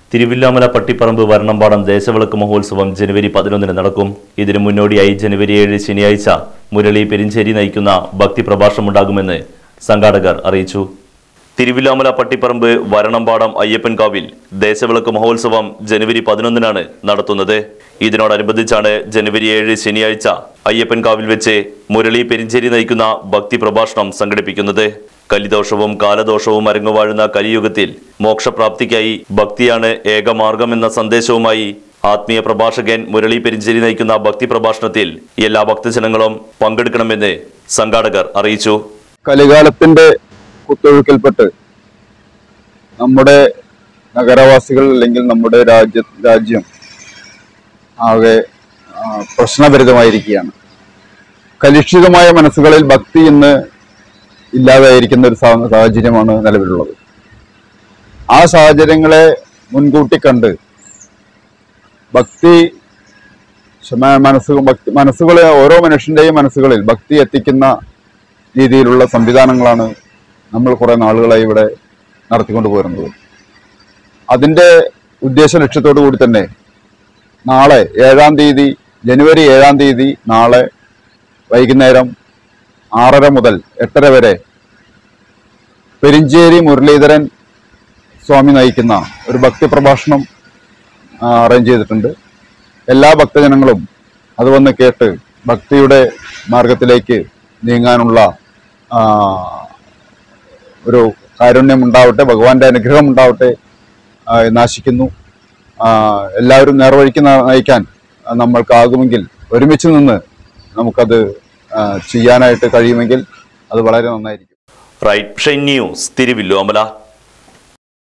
തിരുവില്ലാമല പട്ടിപ്പറമ്പ് വരണമ്പാടം ദേശവിളക്ക് മഹോത്സവം ജനുവരി പതിനൊന്നിന് നടക്കും ഇതിനു മുന്നോടിയായി ജനുവരി ഏഴ് ശനിയാഴ്ച മുരളി പെരിഞ്ചേരി നയിക്കുന്ന ഭക്തി പ്രഭാഷണമുണ്ടാകുമെന്ന് സംഘാടകർ അറിയിച്ചു തിരുവില്ലാമല പട്ടിപ്പറമ്പ് വരണമ്പാടം അയ്യപ്പൻകാവിൽ ദേശവിളക്ക് മഹോത്സവം ജനുവരി പതിനൊന്നിനാണ് നടത്തുന്നത് ഇതിനോടനുബന്ധിച്ചാണ് ജനുവരി ഏഴ് ശനിയാഴ്ച അയ്യപ്പൻകാവിൽ വെച്ച് മുരളി പെരിഞ്ചേരി നയിക്കുന്ന ഭക്തി പ്രഭാഷണം സംഘടിപ്പിക്കുന്നത് കലിദോഷവും കാലദോഷവും അരങ്ങുവാഴുന്ന കലിയുഗത്തിൽ മോക്ഷപ്രാപ്തിക്കായി ഭക്തിയാണ് ഏകമാർഗം എന്ന സന്ദേശവുമായി ആത്മീയ പ്രഭാഷകൻ മുരളി പെരിഞ്ചേരി നയിക്കുന്ന ഭക്തി പ്രഭാഷണത്തിൽ എല്ലാ ഭക്തജനങ്ങളും പങ്കെടുക്കണമെന്ന് സംഘാടകർ അറിയിച്ചു കലികാലത്തിന്റെ കുത്തൊഴുക്കിൽപ്പെട്ട് നമ്മുടെ നഗരവാസികൾ അല്ലെങ്കിൽ നമ്മുടെ രാജ്യ രാജ്യം ആകെ ആ, പ്രശ്നഭരിതമായിരിക്കുകയാണ് കലുഷിതമായ മനസ്സുകളിൽ ഭക്തി ഇന്ന് ഇല്ലാതായിരിക്കുന്ന ഒരു സാ- സാഹചര്യമാണ് നിലവിലുള്ളത് ആ സാഹചര്യങ്ങളെ മുൻകൂട്ടി കണ്ട് ഭക്തി ശമ- മനസ്സു ഭക്തി മനസ്സുകളെ ഓരോ മനുഷ്യന്റെയും മനസ്സുകളിൽ ഭക്തി എത്തിക്കുന്ന രീതിയിലുള്ള സംവിധാനങ്ങളാണ് നമ്മൾ കുറെ നാളുകളായി ഇവിടെ നടത്തിക്കൊണ്ട് പോരുന്നത് അതിൻ്റെ ഉദ്ദേശ ലക്ഷ്യത്തോടു കൂടി തന്നെ നാളെ ഏഴാം തീയതി ജനുവരി ഏഴാം തീയതി നാളെ വൈകുന്നേരം ആറര മുതൽ എട്ടര വരെ പെരിഞ്ചേരി മുരളീധരൻ സ്വാമി നയിക്കുന്ന ഒരു ഭക്തി പ്രഭാഷണം ആ, അറേഞ്ച് ചെയ്തിട്ടുണ്ട് എല്ലാ ഭക്തജനങ്ങളും അത് വന്ന് കേട്ട് ഭക്തിയുടെ മാർഗത്തിലേക്ക് നീങ്ങാനുള്ള ആ, ഒരു കാരുണ്യം ഉണ്ടാവട്ടെ ഭഗവാന്റെ അനുഗ്രഹം ഉണ്ടാവട്ടെ ആ, എന്ന് ആശിക്കുന്നു ആ, എല്ലാവരും നേർവഴിക്ക് ന- നയിക്കാൻ ആ, നമ്മൾക്കാകുമെങ്കിൽ ഒരുമിച്ച് നിന്ന് നമുക്കത് ആ, ചെയ്യാനായിട്ട് കഴിയുമെങ്കിൽ അത് വളരെ നന്നായിരിക്കും റൈറ്റ് ഷൈൻ ന്യൂസ് തിരുവില്ലോമല